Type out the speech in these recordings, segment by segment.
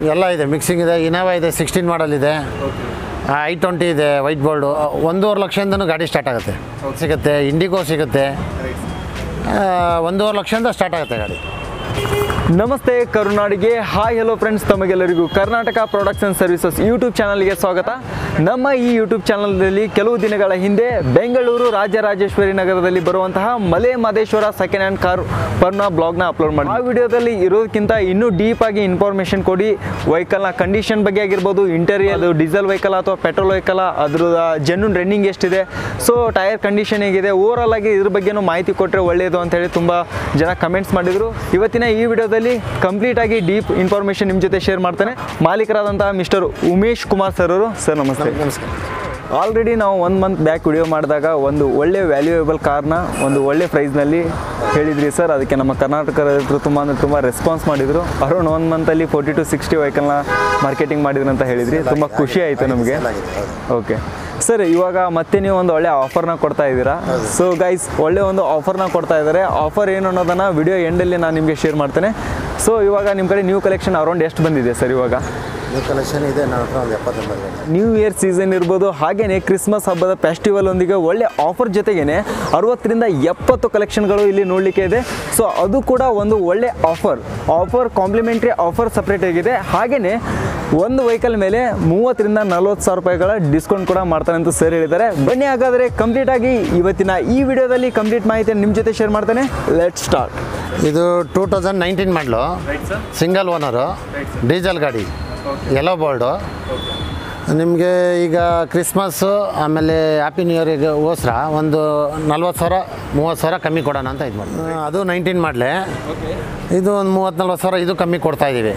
ಎಲ್ಲ ಇದೆ ಮಿಕ್ಸಿಂಗ್ ಇದೆ ಇನೋವಾ ಇದೆ ಸಿಕ್ಸ್ಟೀನ್ ಮಾಡಲ್ ಇದೆ ಐ ಟ್ವೆಂಟಿ ಇದೆ ವೈಟ್ ಬೋರ್ಡು ಒಂದೂವರೆ ಲಕ್ಷದಿಂದನೂ ಗಾಡಿ ಸ್ಟಾರ್ಟ್ ಆಗುತ್ತೆ ಸಿಗುತ್ತೆ ಇಂಡಿಗೋ ಸಿಗುತ್ತೆ ಆ, ಒಂದೂವರೆ ಲಕ್ಷದಿಂದ ಸ್ಟಾರ್ಟ್ ಆಗುತ್ತೆ ಗಾಡಿ ನಮಸ್ತೆ ಕರುನಾಡಿಗೆ ಹಾಯ್ ಹಲೋ ಫ್ರೆಂಡ್ಸ್ ತಮಗೆಲ್ಲರಿಗೂ Karnataka products and services YouTube ಚಾನಲ್ಗೆ ಸ್ವಾಗತ ನಮ್ಮ ಈ ಯೂಟ್ಯೂಬ್ ಚಾನಲ್ನಲ್ಲಿ ಕೆಲವು ದಿನಗಳ ಹಿಂದೆ ಬೆಂಗಳೂರು ರಾಜರಾಜೇಶ್ವರಿ ನಗರದಲ್ಲಿ ಬರುವಂತಹ Male Mahadeshwara second hand car ಪರ್ನ ಬ್ಲಾಗ್ನ ಅಪ್ಲೋಡ್ ಮಾಡಿ ಆ ವಿಡಿಯೋದಲ್ಲಿ ಇರೋದಕ್ಕಿಂತ ಇನ್ನೂ ಡೀಪ್ ಆಗಿ ಇನ್ಫಾರ್ಮೇಷನ್ ಕೊಡಿ ವೆಹಿಕಲ್ನ ಕಂಡೀಷನ್ ಬಗ್ಗೆ ಆಗಿರ್ಬೋದು ಇಂಟೀರಿಯರ್ ಅದು ಡೀಸೆಲ್ ವೆಹಿಕಲ್ ಅಥವಾ ಪೆಟ್ರೋಲ್ ವೆಹಿಕಲ್ ಅದ್ರ ಜೆನ್ಯೂನ್ ರನ್ನಿಂಗ್ ಎಷ್ಟಿದೆ ಸೊ ಟೈರ್ ಕಂಡೀಷನ್ ಹೇಗಿದೆ ಓವರಾಲ್ ಆಗಿ ಇದ್ರ ಬಗ್ಗೆನೂ ಮಾಹಿತಿ ಕೊಟ್ಟರೆ ಒಳ್ಳೆಯದು ಅಂತ ಹೇಳಿ ತುಂಬ ಜನ ಕಮೆಂಟ್ಸ್ ಮಾಡಿದರು ಇವತ್ತಿನ ಈ ವಿಡಿಯೋದಲ್ಲಿ ಕಂಪ್ಲೀಟ್ ಆಗಿ ಡೀಪ್ ಇನ್ಫಾರ್ಮೇಷನ್ ನಿಮ್ಮ ಜೊತೆ ಶೇರ್ ಮಾಡ್ತಾನೆ ಮಾಲೀಕರಾದಂತಹ ಮಿಸ್ಟರ್ ಉಮೇಶ್ ಕುಮಾರ್ ಸರ್ ಅವರು ಸರ್ ನಮಸ್ತೆ ನಮಸ್ಕಾರ ಆಲ್ರೆಡಿ ನಾವು ಒನ್ ಮಂತ್ ಬ್ಯಾಕ್ ವಿಡಿಯೋ ಮಾಡಿದಾಗ ಒಂದು ಒಳ್ಳೆ ವ್ಯಾಲ್ಯೂಯೇಬಲ್ ಕಾರ್ನ ಒಂದು ಒಳ್ಳೆ ಪ್ರೈಸ್ನಲ್ಲಿ ಹೇಳಿದ್ರಿ ಸರ್ ಅದಕ್ಕೆ ನಮ್ಮ ಕರ್ನಾಟಕ ರೈತರು ತುಂಬ ಅಂದರೆ ತುಂಬ ರೆಸ್ಪಾನ್ಸ್ ಮಾಡಿದರು ಅರೌಂಡ್ ಒನ್ ಮಂತಲ್ಲಿ ಫೋರ್ಟಿ ಟು ಸಿಕ್ಸ್ಟಿ ವೆಹಿಕಲ್ನ ಮಾರ್ಕೆಟಿಂಗ್ ಮಾಡಿದ್ರು ಅಂತ ಹೇಳಿದ್ರಿ ತುಂಬ ಖುಷಿ ಆಯಿತು ನಮಗೆ ಓಕೆ ಸರ್ ಇವಾಗ ಮತ್ತೆ ನೀವು ಒಂದು ಒಳ್ಳೆ ಆಫರ್ನ ಕೊಡ್ತಾ ಇದ್ದೀರಾ ಸೊ ಗೈಸ್ ಒಳ್ಳೆ ಒಂದು ಆಫರ್ನ ಕೊಡ್ತಾ ಇದ್ದಾರೆ ಆಫರ್ ಏನು ಅನ್ನೋದನ್ನು ವಿಡಿಯೋ ಎಂಡಲ್ಲಿ ನಾನು ನಿಮಗೆ ಶೇರ್ ಮಾಡ್ತೇನೆ ಸೊ ಇವಾಗ ನಿಮ್ಮ ಕಡೆ ನ್ಯೂ ಕಲೆಕ್ಷನ್ ಅರೌಂಡ್ ಎಷ್ಟು ಬಂದಿದೆ ಸರ್ ಇವಾಗ ಈ ಕಲೆಕ್ಷನ್ ಇದೆ ನನ್ನ ಹತ್ರ ಒಂದು ಎಪ್ಪತ್ತೊಂಬತ್ತು ನ್ಯೂ ಇಯರ್ ಸೀಸನ್ ಇರ್ಬೋದು ಹಾಗೆಯೇ ಕ್ರಿಸ್ಮಸ್ ಹಬ್ಬದ ಫೆಸ್ಟಿವಲ್ ಒಂದಿಗೆ ಒಳ್ಳೆ ಆಫರ್ ಜೊತೆಗೇನೆ ಅರವತ್ತರಿಂದ ಎಪ್ಪತ್ತು ಕಲೆಕ್ಷನ್ಗಳು ಇಲ್ಲಿ ನೋಡಲಿಕ್ಕೆ ಇದೆ ಸೊ ಅದು ಕೂಡ ಒಂದು ಒಳ್ಳೆ offer offer complimentary offer separate ಆಗಿದೆ ಹಾಗೆಯೇ ಒಂದು ವೆಹಿಕಲ್ ಮೇಲೆ ಮೂವತ್ತರಿಂದ ನಲ್ವತ್ತು ಸಾವಿರ ರೂಪಾಯಿಗಳ ಡಿಸ್ಕೌಂಟ್ ಕೂಡ ಮಾಡ್ತಾನೆ ಅಂತ ಸರ್ ಹೇಳಿದ್ದಾರೆ ಬನ್ನಿ ಹಾಗಾದರೆ ಕಂಪ್ಲೀಟ್ ಆಗಿ ಇವತ್ತಿನ ಈ ವಿಡಿಯೋದಲ್ಲಿ ಕಂಪ್ಲೀಟ್ ಮಾಹಿತಿಯನ್ನು ನಿಮ್ಮ ಜೊತೆ ಶೇರ್ ಮಾಡ್ತಾನೆ ಲೆಟ್ ಸ್ಟಾರ್ಟ್ ಇದು two thousand nineteen model single owner diesel ಗಾಡಿ ಯೆಲ್ಲೋ ಬೋರ್ಡು ನಿಮಗೆ ಈಗ ಕ್ರಿಸ್ಮಸ್ಸು ಆಮೇಲೆ ಹ್ಯಾಪಿ ನ್ಯೂ ಇಯರಿಗೆ ಗೋಸ್ಕರ ಒಂದು ನಲ್ವತ್ತು ಸಾವಿರ ಮೂವತ್ತು ಸಾವಿರ ಕಮ್ಮಿ ಕೊಡೋಣ ಅಂತ ಇದು ಮಾಡಿ ಅದು ನೈನ್ಟೀನ್ ಮಾಡಲೆ ಇದು ಒಂದು ಮೂವತ್ತು ನಲ್ವತ್ತು ಸಾವಿರ ಇದು ಕಮ್ಮಿ ಕೊಡ್ತಾ ಇದ್ದೀವಿ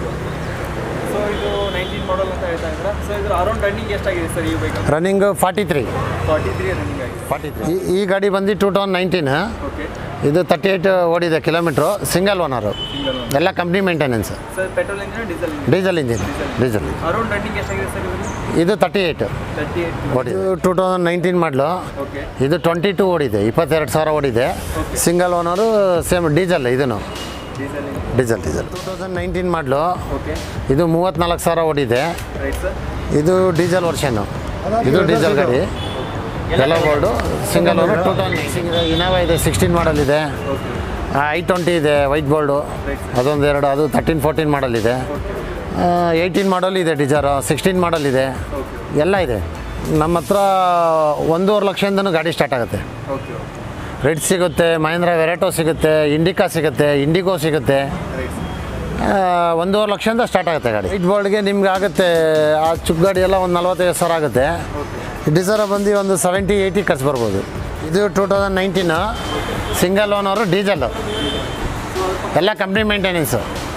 ಸೊ ಇದು ನೈನ್ಟೀನ್ ಮಾಡಲ್ ಅಂತ ಹೇಳ್ತಾ ಇದ್ದಾರೆ ಸೊ ಇದು ಅರೌಂಡ್ ರನ್ನಿಂಗ್ ಎಷ್ಟಾಗಿದೆ ಸರ್ ಈ vehicle running forty three forty three running ಆಗಿದೆ ಫಾರ್ಟಿ ತ್ರೀ ಈ ಗಾಡಿ ಬಂದು ಟೂ ತೌಸಂಡ್ ನೈನ್ಟೀನ್ ಓಕೆ ಇದು ತರ್ಟಿ ಏಯ್ಟ್ ಓಡಿದೆ ಕಿಲೋಮೀಟ್ರು ಸಿಂಗಲ್ ಓನರು ಎಲ್ಲ company maintenance sir petrol engine diesel diesel engine diesel around running ಎಷ್ಟಾಗಿದೆ ಸರ್ ಇದು ಇದು ತರ್ಟಿ ಏಯ್ಟ್ ತರ್ಟಿ ಏಟ್ ಓಡಿದೆ two thousand nineteen model okay ಇದು ಟ್ವೆಂಟಿ ಟೂ ಓಡಿದೆ ಇಪ್ಪತ್ತೆರಡು ಸಾವಿರ ಓಡಿದೆ ಸಿಂಗಲ್ ಓನರು ಸೇಮ್ ಡೀಸೆಲ್ ಇದನ್ನು diesel diesel diesel two thousand nineteen model okay ಇದು ಮೂವತ್ತ್ನಾಲ್ಕು ಸಾವಿರ ಓಡಿದೆ ರೈಟ್ ಸರ್ ಇದು ಡೀಸೆಲ್ ವರ್ಷನ್ನು ಇದು ಡೀಸೆಲ್ ಗಾಡಿ ಎಲ್ಲ board single owner two thousand Innova ಇದೆ ಸಿಕ್ಸ್ಟೀನ್ ಮಾಡಲ್ ಇದೆ ಐ ಟ್ವೆಂಟಿ ಇದೆ ವೈಟ್ ಬೋರ್ಡು ಅದೊಂದು ಎರಡು ಅದು ತರ್ಟೀನ್ ಫೋರ್ಟೀನ್ ಮಾಡಲ್ ಇದೆ ಏಯ್ಟೀನ್ ಮಾಡಲ್ ಇದೆ ಡಿಜಾರು ಸಿಕ್ಸ್ಟೀನ್ ಮಾಡಲ್ ಇದೆ ಎಲ್ಲ ಇದೆ ನಮ್ಮ ಹತ್ರ ಒಂದೂವರೆ ಲಕ್ಷದಿಂದನೂ ಗಾಡಿ ಸ್ಟಾರ್ಟ್ ಆಗುತ್ತೆ ಓಕೆ ರೆಡ್ ಸಿಗುತ್ತೆ ಮಹೇಂದ್ರ ವೆರೈಟೋ ಸಿಗುತ್ತೆ ಇಂಡಿಕಾ ಸಿಗುತ್ತೆ ಇಂಡಿಗೋ ಸಿಗುತ್ತೆ ಆ, ಒಂದೂವರೆ ಲಕ್ಷದಿಂದ ಸ್ಟಾರ್ಟ್ ಆಗುತ್ತೆ ಗಾಡಿ ವೈಟ್ ಬೋರ್ಡ್ಗೆ ನಿಮ್ಗೆ ಆಗುತ್ತೆ ಆ ಚುಕ್ ಗಾಡಿ ಎಲ್ಲ ಒಂದು ನಲ್ವತ್ತೈದು ಸಾವಿರ ಆಗುತ್ತೆ ಡಿಸರ ಬಂದು ಒಂದು ಸೆವೆಂಟಿ ಏಯ್ಟಿ ಖರ್ಚು ಬರ್ಬೋದು ಇದು two thousand nineteen single owner diesel ಎಲ್ಲ ಕಂಪ್ನಿ ಮೇಂಟೆನೆನ್ಸು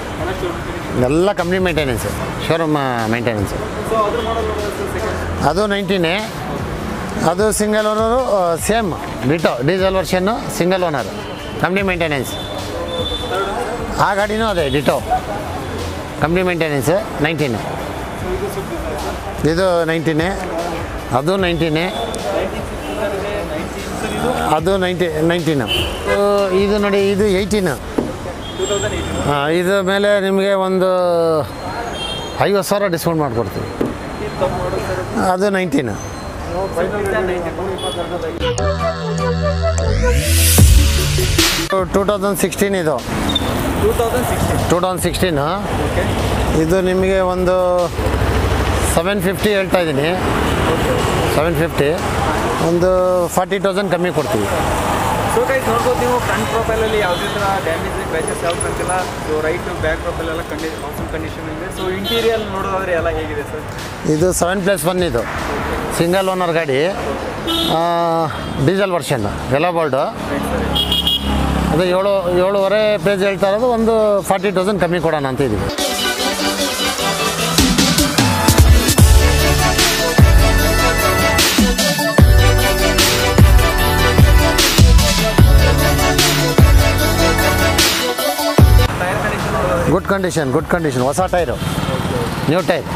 ಎಲ್ಲ company maintenance showroom maintenance so ಅದ್ರ ಮಾಡಲ್ ಸೆಕೆಂಡ್ ಅದು ನೈನ್ಟೀನೇ ಅದು single owner same ditto diesel version single owner company maintenance ಆ ಗಾಡಿನೂ ಅದೇ ಡಿಟೋ ಕಂಪ್ನಿ ಮೇಂಟೆನೆನ್ಸ್ ನೈನ್ಟೀನ್ ಇದು ನೈನ್ಟೀನೇ ಅದು ನೈನ್ಟೀನೇ ಅದು ನೈಂಟಿ ನೈನ್ಟೀನು ಇದು ನೋಡಿ ಇದು ಏಯ್ಟೀನು ಟೂ ತೌಸಂಡ್ ಏಯ್ಟೀನ್ ಇದು ಮೇಲೆ ನಿಮಗೆ ಒಂದು ಐವತ್ತು ಸಾವಿರ ಡಿಸ್ಕೌಂಟ್ ಮಾಡಿಕೊಡ್ತೀವಿ ತಮ್ಮ ಮಾಡಲ್ ಸರ್ ಅದು ನೈನ್ಟೀನು ಟೂ ತೌಸಂಡ್ ಸಿಕ್ಸ್ಟೀನ್ ಇದು two thousand sixteen two thousand sixteen okay ಇದು ನಿಮಗೆ ಒಂದು ಸೆವೆನ್ ಫಿಫ್ಟಿ ಹೇಳ್ತಾ ಇದ್ದೀನಿ ಸೆವೆನ್ ಫಿಫ್ಟಿ ಒಂದು ಫಾರ್ಟಿ ತೌಸಂಡ್ ಕಮ್ಮಿ ಕೊಡ್ತೀವಿ ಸೊ ಗೈಸ್ ನೋಡ್ಬೋದು ನೀವು ಫ್ರಂಟ್ ಪ್ರೊಫೈಲಲ್ಲಿ ಯಾವುದೇ ಥರ ಡ್ಯಾಮೇಜ್ ಕ್ರ್ಯಾಚಸ್ ಯಾವ್ದು ಬಂದಿಲ್ಲ ಸೊ ರೈಟ್ ಬ್ಯಾಕ್ ಪ್ರೊಫೈಲ್ ಎಲ್ಲ ಕಂಡಿ ಆಸಮ್ ಕಂಡೀಷನ್ ಇದೆ ಸೊ ಇಂಟೀರಿಯರ್ ನೋಡೋದಾದ್ರೆ ಎಲ್ಲ ಹೇಗಿದೆ ಸರ್ ಇದು ಸೆವೆನ್ ಪ್ಲಸ್ ಒನ್ ಇದು ಸಿಂಗಲ್ ಓನರ್ ಗಾಡಿ ಡೀಸೆಲ್ ವರ್ಷನ್ ಎಲ್ಲ ಬೋರ್ಡು ಅದು ಏಳು ಏಳುವರೆ ಪೇಜ್ ಹೇಳ್ತಾ ಇರೋದು ಒಂದು ಫಾರ್ಟಿ ತೌಸಂಡ್ ಕಮ್ಮಿ ಕೊಡೋಣ ಅಂತ ಇದ್ದೀವಿ ಟೈರ್ ಕಂಡೀಷನ್ ನೋಡೋದಾದ್ರೆ ಗುಡ್ ಕಂಡೀಷನ್ ಗುಡ್ ಕಂಡೀಷನ್ ಹೊಸ ಟೈರು ನ್ಯೂ ಟೈರ್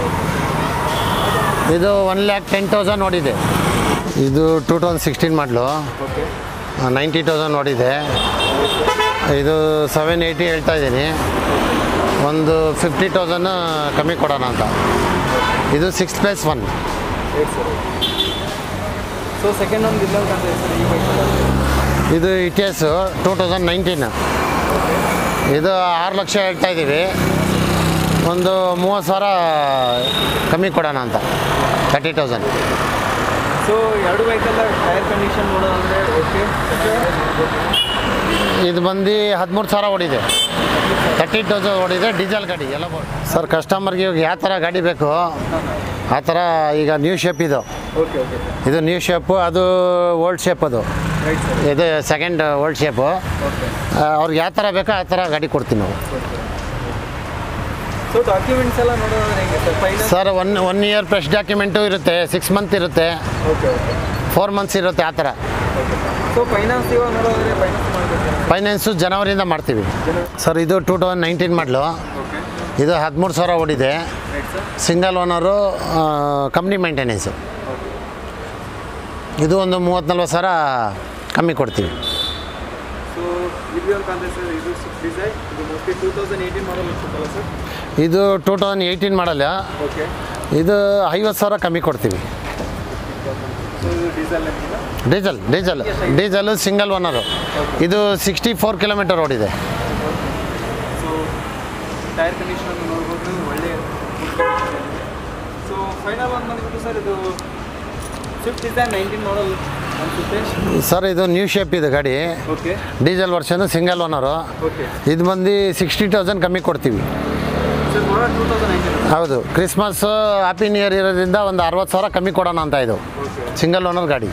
ಇದು ಒನ್ ಲ್ಯಾಕ್ ಟೆನ್ ತೌಸಂಡ್ ನೋಡಿದೆ ಇದು two thousand sixteen model okay ninety thousand ನೋಡಿದೆ ಇದು ಸೆವೆನ್ ಏಯ್ಟಿ ಹೇಳ್ತಾ ಇದ್ದೀನಿ ಒಂದು ಫಿಫ್ಟಿ ತೌಸಂಡ್ ಕಮ್ಮಿ ಕೊಡೋಣ ಅಂತ ಇದು six plus one eight sir so second ಒಂದು ಇಲ್ಲ ಕಾಣ್ತಾ ಇದೆ ಸರ್ ಈ ಬೈಕ್ ಇದು ಇಟಿಎಸ್ಸು ಟೂ ತೌಸಂಡ್ ನೈನ್ಟೀನ್ ಇದು ಆರು ಲಕ್ಷ ಹೇಳ್ತಾ ಇದ್ದೀವಿ ಒಂದು ಮೂವತ್ತು ಸಾವಿರ ಕಮ್ಮಿ ಕೊಡೋಣ ಅಂತ ತರ್ಟಿ ತೌಸಂಡ್ ಸೊ ಎರಡು ಬೈಕೆಲ್ಲ ಟೈರ್ ಕಂಡೀಷನ್ ನೋಡೋದಂದ್ರೆ ಓಕೆ ಇದು ಬಂದು ಹದಿಮೂರು ಸಾವಿರ ಓಡಿದೆ ತರ್ಟಿ ತೌಸಂಡ್ ಓಡಿದೆ ಡೀಸೆಲ್ ಗಾಡಿ ಎಲ್ಲ ಸರ್ ಕಸ್ಟಮರ್ಗೆ ಇವಾಗ ಯಾವ ಥರ ಗಾಡಿ ಬೇಕು ಆ ಥರ ಈಗ ನ್ಯೂ ಶೇಪ್ ಇದು ಓಕೆ ಓಕೆ ಇದು ನ್ಯೂ ಶೇಪು ಅದು ಓಲ್ಡ್ ಶೇಪ್ ಅದು ರೈಟ್ ಸರ್ ಇದು ಸೆಕೆಂಡ್ ಓಲ್ಡ್ ಶೇಪು ಓಕೆ ಅವ್ರಿಗೆ ಯಾವ ಥರ ಬೇಕೋ ಆ ಥರ ಗಾಡಿ ಕೊಡ್ತೀವಿ ನಾವು ಸೊ ಡಾಕ್ಯುಮೆಂಟ್ಸ್ ಎಲ್ಲ ನೋಡೋದಂದ್ರೆ ಹೆಂಗೆ sir final sir one one year fresh document ಇರುತ್ತೆ ಸಿಕ್ಸ್ ಮಂತ್ ಇರುತ್ತೆ ಓಕೆ ಓಕೆ ಫೋರ್ ಮಂತ್ಸ್ ಇರುತ್ತೆ ಆ ಥರ ಓಕೆ ಸೊ ಫೈನಾನ್ಸ್ ಇವಾಗ ನೋಡೋದ್ರೆ ಫೈನಾನ್ಸ್ ಮಾಡ್ಕೊಡ್ತೀರಾ ಫೈನಾನ್ಸು ಜನವರಿಯಿಂದ ಮಾಡ್ತೀವಿ ಸರ್ ಇದು two thousand nineteen model okay ಇದು ಹದಿಮೂರು ಸಾವಿರ ಓಡಿದೆ right sir single owner company maintenance ಇದು ಒಂದು ಮೂವತ್ತು ನಲ್ವತ್ತು ಸಾವಿರ ಕಮ್ಮಿ ಕೊಡ್ತೀವಿ ಸೊ ಇದು ಒಂದು ಕಾಣ್ತದೆ ಸರ್ ಇದು ಸಿಕ್ಸ್ ಡಿಸೈನ್ ಇದು mostly two thousand eighteen model ಅನ್ಸುತ್ತಲ್ಲ ಸರ್ ಇದು ಟೂ ತೌಸಂಡ್ ಏಯ್ಟೀನ್ ಮಾಡಲ್ಲ ಓಕೆ ಇದು ಐವತ್ತು ಸಾವಿರ ಕಮ್ಮಿ ಕೊಡ್ತೀವಿ ಸೊ ಇದು ಡೀಸೆಲ್ ಅಂತಿಲ್ಲ diesel diesel diesel single owner ಇದು ಸಿಕ್ಸ್ಟಿ ಫೋರ್ ಕಿಲೋಮೀಟರ್ ಓಡಿದೆ ಸೊ ಟೈರ್ ಕಂಡೀಷನ್ ನೋಡ್ಬೋದು ಒಳ್ಳೆ ಸೊ ಫೈನಲ್ ಒಂದು ಬಂದ್ಬಿಟ್ಟು ಸರ್ ಇದು ಸ್ವಿಫ್ಟ್ ಡಿಸೈನ್ ನೈನ್ಟೀನ್ ಮಾಡಲ್ ಅನ್ಸುತ್ತೆ ಸರ್ ಇದು ನ್ಯೂ ಶೇಪ್ ಇದೆ ಗಾಡಿ okay diesel version single owner okay ಇದು ಬಂದು ಸಿಕ್ಸ್ಟಿ ತೌಸಂಡ್ ಕಮ್ಮಿ ಕೊಡ್ತೀವಿ ಸರ್ ಬರೋ ಟೂ ತೌಸಂಡ್ ನೈನ್ಟೀನ್ ಹೌದು ಕ್ರಿಸ್ಮಸ್ ಹ್ಯಾಪಿ ನ್ಯೂ ಇಯರ್ ಇರೋದ್ರಿಂದ ಒಂದು ಅರವತ್ತು ಸಾವಿರ ಕಮ್ಮಿ ಕೊಡೋಣ ಅಂತ ಇದು ಓಕೆ ಸಿಂಗಲ್ ಓನರ್ ಗಾಡಿ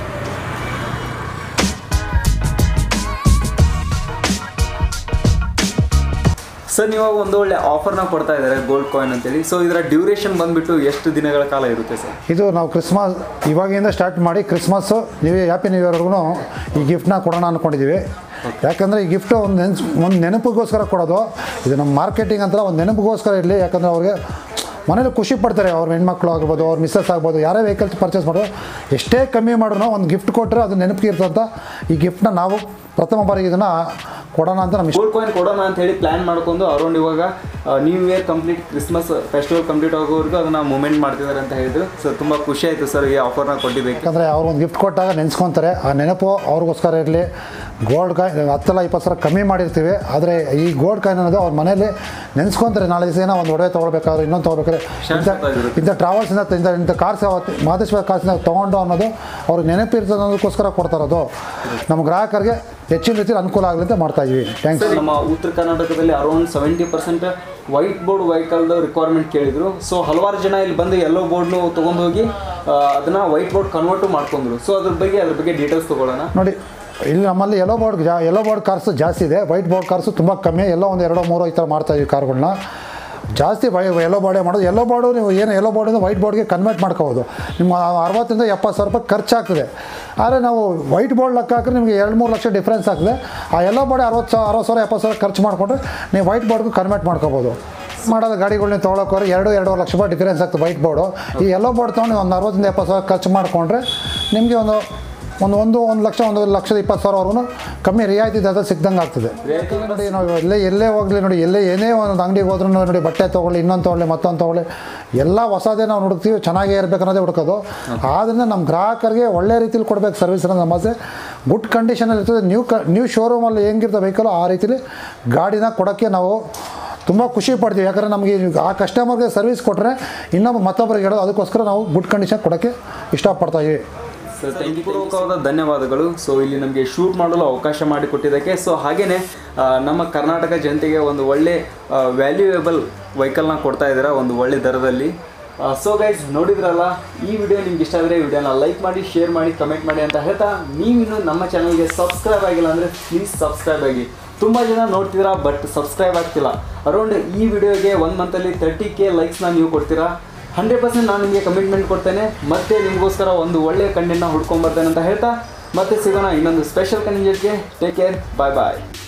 ಸರ್ ನೀವು ಒಂದು ಒಳ್ಳೆ ಆಫರ್ನ ಕೊಡ್ತಾ ಇದ್ದಾರೆ ಗೋಲ್ಡ್ ಕಾಯಿನ್ ಅಂತೇಳಿ ಸೊ ಇದರ ಡ್ಯೂರೇಷನ್ ಬಂದ್ಬಿಟ್ಟು ಎಷ್ಟು ದಿನಗಳ ಕಾಲ ಇರುತ್ತೆ ಸರ್ ಇದು ನಾವು ಕ್ರಿಸ್ಮಸ್ ಇವಾಗಿಂದ ಸ್ಟಾರ್ಟ್ ಮಾಡಿ ಕ್ರಿಸ್ಮಸ್ಸು ನೀವು ಹ್ಯಾಪಿ ನ್ಯೂ ಇಯರ್ವರೆಗೂ ಈ ಗಿಫ್ಟ್ನ ಕೊಡೋಣ ಅಂದ್ಕೊಂಡಿದ್ದೀವಿ ಯಾಕಂದರೆ ಈ ಗಿಫ್ಟ್ ಒಂದು ನೆನ್ಸ್ ಒಂದು ನೆನಪಿಗೋಸ್ಕರ ಕೊಡೋದು ಇದು ನಮ್ಮ ಮಾರ್ಕೆಟಿಂಗ್ ಅಂತ ಒಂದು ನೆನಪಿಗೋಸ್ಕರ ಇರಲಿ ಯಾಕಂದರೆ ಅವ್ರಿಗೆ ಮನೇಲಿ ಖುಷಿ ಪಡ್ತಾರೆ ಅವ್ರ ಹೆಣ್ಮಕ್ಳು ಆಗ್ಬೋದು ಅವ್ರ ಮಿಸ್ಸಸ್ ಆಗ್ಬೋದು ಯಾರೇ ವೆಹಿಕಲ್ಸ್ ಪರ್ಚೇಸ್ ಮಾಡೋದು ಎಷ್ಟೇ ಕಮ್ಮಿ ಮಾಡಿದ್ರು ಒಂದು ಗಿಫ್ಟ್ ಕೊಟ್ಟರೆ ಅದು ನೆನಪಿಗೆ ಇರ್ತಂತ ಈ ಗಿಫ್ಟ್ನ ನಾವು ಪ್ರಥಮ ಬಾರಿಗೆ ಇದನ್ನು ಕೊಡೋಣ ಅಂತ ನಮ್ಗೆ ಇಷ್ಟ ಗೋಲ್ಡ್ ಕಾಯಿನ್ ಕೊಡೋಣ ಅಂತ ಹೇಳಿ ಪ್ಲಾನ್ ಮಾಡ್ಕೊಂಡು ಅರೌಂಡ್ ಇವಾಗ new year complete Christmas festival complete ಆಗೋವರೆಗೂ ಅದನ್ನ ಮೂಮೆಂಟ್ ಮಾಡ್ತಿದ್ದಾರೆ ಅಂತ ಹೇಳಿದ್ರು ಸೊ ತುಂಬ ಖುಷಿ ಆಯಿತು ಸರ್ ಈ ಆಫರ್ನ ಕೊಟ್ಟಿದ್ದಕ್ಕೆ ಯಾಕಂದರೆ ಅವ್ರು ಒಂದು ಗಿಫ್ಟ್ ಕೊಟ್ಟಾಗ ನೆನೆಸ್ಕೊತಾರೆ ಆ ನೆನಪು ಅವ್ರಿಗೋಸ್ಕರ ಇರಲಿ ಗೋಲ್ಡ್ ಕಾಯಿನ್ ಹತ್ತಲ್ಲ ಇಪ್ಪತ್ತು ಸಾವಿರ ಕಮ್ಮಿ ಮಾಡಿರ್ತೀವಿ ಆದರೆ ಈ ಗೋಲ್ಡ್ ಕಾಯಿನ್ ಅನ್ನೋದು ಅವ್ರ ಮನೇಲಿ ನೆನೆಸ್ಕೊತಾರೆ ನಾಳೆ ದಿವಸ ಏನೋ ಒಂದು ಒಡವೆ ತೊಗೊಳ್ಬೇಕಾದ್ರೆ ಇನ್ನೊಂದು ತೊಗೊಳ್ಬೇಕಾದ್ರೆ ಇಂಥ ಇಂಥ ಟ್ರಾವೆಲ್ಸಿಂದ ಇಂಥ ಇಂಥ ಕಾರ್ಸ್ ಮಾದೇಶ್ವರ ಕಾರ್ಸ್ನ ತೊಗೊಂಡು ಅನ್ನೋದು ಅವ್ರಿಗೆ ನೆನಪಿರ್ತದೆ ಅನ್ನೋದಕ್ಕೋಸ್ಕರ ಕೊಡ್ತಾರದು ನಮ್ಮ ಗ್ರಾಹಕರಿಗೆ ಹೆಚ್ಚಿನ ರೀತಿಯಲ್ಲಿ ಅನುಕೂಲ ಆಗಲಿ ಅಂತ ಮಾಡ್ತಾ ಇದೀವಿ ಥ್ಯಾಂಕ್ಸ್ ಸರ್ ನಮ್ಮ ಉತ್ತರ ಕರ್ನಾಟಕದಲ್ಲಿ around seventy percent white board ವೆಹಿಕಲ್ದು ರಿಕ್ವೈರ್ಮೆಂಟ್ ಕೇಳಿದ್ರು ಸೊ ಹಲವಾರು ಜನ ಇಲ್ಲಿ ಬಂದು ಎಲ್ಲೋ ಬೋರ್ಡ್ನು ತೊಗೊಂಡು ಹೋಗಿ ಆ, ಅದನ್ನ ವೈಟ್ ಬೋರ್ಡ್ ಕನ್ವರ್ಟು ಮಾಡ್ಕೊಂಡ್ರು ಸೊ ಅದ್ರ ಬಗ್ಗೆ ಅದ್ರ ಬಗ್ಗೆ ಡೀಟೇಲ್ಸ್ ತಗೊಳ್ಳೋಣ ನೋಡಿ ಇಲ್ಲಿ ನಮ್ಮಲ್ಲಿ ಯೆಲ್ಲೋ ಬೋರ್ಡ್ ಜಾ ಯೆಲ್ಲೋ ಬೋರ್ಡ್ ಕಾರ್ಸ್ ಜಾಸ್ತಿ ಇದೆ ವೈಟ್ ಬೋರ್ಡ್ ಕಾರ್ಸು ತುಂಬ ಕಮ್ಮಿ ಎಲ್ಲೋ ಒಂದು ಎರಡೋ ಮೂರೋ ಈ ಥರ ಮಾಡ್ತಾ ಇದೀವಿ ಕಾರ್ಗಳನ್ನ ಜಾಸ್ತಿ ವೈ ಯೆಲ್ಲೋ ಬೋರ್ಡೇ ಮಾಡೋದು ಯೆಲ್ಲೋ ಬೋರ್ಡು ನೀವು ಏನು ಯೆಲ್ಲೋ ಬೋರ್ಡಿಂದ ವೈಟ್ ಬೋರ್ಡ್ಗೆ ಕನ್ವರ್ಟ್ ಮಾಡ್ಕೋಬೋದು ನಿಮ್ಮ ಅರವತ್ತರಿಂದ ಎಪ್ಪತ್ತು ಸಾವಿರ ರೂಪಾಯಿ ಖರ್ಚಾಗ್ತದೆ ಆದರೆ ನಾವು ವೈಟ್ ಬೋರ್ಡ್ ಲೆಕ್ಕ ಹಾಕಿದ್ರೆ ನಿಮಗೆ ಎರಡು ಮೂರು ಲಕ್ಷ ಡಿಫ್ರೆನ್ಸ್ ಆಗ್ತದೆ ಆ ಯೆಲ್ಲೋ ಬೋರ್ಡ್ ಅರವತ್ತು ಸಾವಿರ ಅರವತ್ತು ಸಾವಿರ ಎಪ್ಪತ್ತು ಸಾವಿರ ಖರ್ಚು ಮಾಡಿಕೊಂಡ್ರೆ ನೀವು ವೈಟ್ ಬೋರ್ಡ್ಗೆ ಕನ್ವರ್ಟ್ ಮಾಡ್ಕೋಬೋದು ಮಾಡೋದು ಗಾಡಿಗಳನ್ನ ತೊಗೊಳಕೋರೆ ಎರಡು ಎರಡೂವರೆ ಲಕ್ಷ ರೂಪಾಯಿ ಡಿಫ್ರೆನ್ಸ್ ಆಗ್ತದೆ ವೈಟ್ ಬೋರ್ಡು ಈ ಯೆಲ್ಲೋ ಬೋರ್ಡ್ ತೊಗೊಂಡು ಒಂದು ಅರವತ್ತರಿಂದ ಎಪ್ಪತ್ತು ಸಾವಿರ ಖರ್ಚು ಮಾಡಿಕೊಂಡ್ರೆ ನಿಮಗೆ ಒಂದು ಒಂದು ಒಂದು ಒಂದು ಲಕ್ಷ ಒಂದು ಲಕ್ಷದ ಇಪ್ಪತ್ತು ಸಾವಿರವರೆಗೂ ಕಮ್ಮಿ ರಿಯಾಯಿತಿ ದರ ಸಿಕ್ದಂಗೆ ಆಗ್ತದೆ ನೋಡಿ ನಾವು ಎಲ್ಲೇ ಎಲ್ಲೇ ಹೋಗಲಿ ನೋಡಿ ಎಲ್ಲೇ ಏನೇ ಒಂದು ಅಂಗಡಿಗೆ ಹೋದ್ರೂ ನೋಡಿ ಬಟ್ಟೆ ತೊಗೊಳ್ಳಿ ಇನ್ನೊಂದು ತೊಗೊಳ್ಳಿ ಮತ್ತೊಂದು ತೊಗೊಳ್ಳಿ ಎಲ್ಲ ಹೊಸದೇ ನಾವು ಹುಡುಕ್ತೀವಿ ಚೆನ್ನಾಗೇ ಇರಬೇಕು ಅನ್ನೋದೇ ಹುಡುಕೋದು ಆದ್ದರಿಂದ ನಮ್ಮ ಗ್ರಾಹಕರಿಗೆ ಒಳ್ಳೆ ರೀತಿಲಿ ಕೊಡಬೇಕು ಸರ್ವಿಸ್ ಅನ್ನೋದು ನಮ್ಮ ಆಸೆ ಗುಡ್ ಕಂಡೀಷನಲ್ಲಿ ಇರ್ತದೆ ನ್ಯೂ ಕ ನ್ಯೂ ಶೋರೂಮಲ್ಲಿ ಹೆಂಗಿರ್ತದೆ ವೆಹಿಕಲ್ ಆ ರೀತಿಲಿ ಗಾಡಿನ ಕೊಡೋಕ್ಕೆ ನಾವು ತುಂಬ ಖುಷಿ ಪಡ್ತೀವಿ ಯಾಕಂದರೆ ನಮಗೆ ಆ ಕಸ್ಟಮರ್ಗೆ ಸರ್ವಿಸ್ ಕೊಟ್ಟರೆ ಇನ್ನೊಬ್ಬ ಮತ್ತೊಬ್ಬರಿಗೆ ಹೇಳೋದು ಅದಕ್ಕೋಸ್ಕರ ನಾವು ಗುಡ್ ಕಂಡೀಷನ್ ಕೊಡೋಕ್ಕೆ ಇಷ್ಟಪಡ್ತಾ ಇದೀವಿ ಸರ್ ಪೂರ್ವಕವಾದ ಧನ್ಯವಾದಗಳು ಸೊ ಇಲ್ಲಿ ನಮಗೆ ಶೂಟ್ ಮಾಡಲು ಅವಕಾಶ ಮಾಡಿಕೊಟ್ಟಿದ್ದಕ್ಕೆ ಸೊ ಹಾಗೆಯೇ ಆ, ನಮ್ಮ ಕರ್ನಾಟಕ ಜನತೆಗೆ ಒಂದು ಒಳ್ಳೆ ವ್ಯಾಲ್ಯೂಯೇಬಲ್ ವೆಹಿಕಲ್ನ ಕೊಡ್ತಾ ಇದ್ದೀರಾ ಒಂದು ಒಳ್ಳೆ ದರದಲ್ಲಿ ಸೊ ಗೈಸ್ ನೋಡಿದ್ರಲ್ಲ ಈ ವಿಡಿಯೋ ನಿಮ್ಗೆ ಇಷ್ಟ ಆದರೆ ವಿಡಿಯೋನ ಲೈಕ್ ಮಾಡಿ ಶೇರ್ ಮಾಡಿ ಕಮೆಂಟ್ ಮಾಡಿ ಅಂತ ಹೇಳ್ತಾ ನೀವಿನ್ನು ನಮ್ಮ ಚಾನಲ್ಗೆ ಸಬ್ಸ್ಕ್ರೈಬ್ ಆಗಿಲ್ಲ ಅಂದರೆ ಪ್ಲೀಸ್ ಸಬ್ಸ್ಕ್ರೈಬ್ ಆಗಿ ತುಂಬ ಜನ ನೋಡ್ತಿದ್ದೀರಾ ಬಟ್ ಸಬ್ಸ್ಕ್ರೈಬ್ ಆಗ್ತಿಲ್ಲ ಅರೌಂಡ್ ಈ ವಿಡಿಯೋಗೆ ಒನ್ ಮಂತಲ್ಲಿ ತರ್ಟಿ ಕೆ ಲೈಕ್ಸ್ನ ನೀವು ಕೊಡ್ತೀರಾ ಹಂಡ್ರೆಡ್ ಪರ್ಸೆಂಟ್ ನಾನು ನಿಮಗೆ ಕಮಿಟ್ಮೆಂಟ್ ಕೊಡ್ತೇನೆ ಮತ್ತೆ ನಿಮಗೋಸ್ಕರ ಒಂದು ಒಳ್ಳೆಯ ಕಂಟೆಂಟ್ನ ಹುಡ್ಕೊಂಬರ್ತೇನೆ ಅಂತ ಹೇಳ್ತಾ ಮತ್ತೆ ಸಿಗೋಣ ಇನ್ನೊಂದು ಸ್ಪೆಷಲ್ ಕಂಟೆಂಟ್ ಜೊತೆಗೆ ಟೇಕ್ ಕೇರ್ ಬಾಯ್ ಬಾಯ್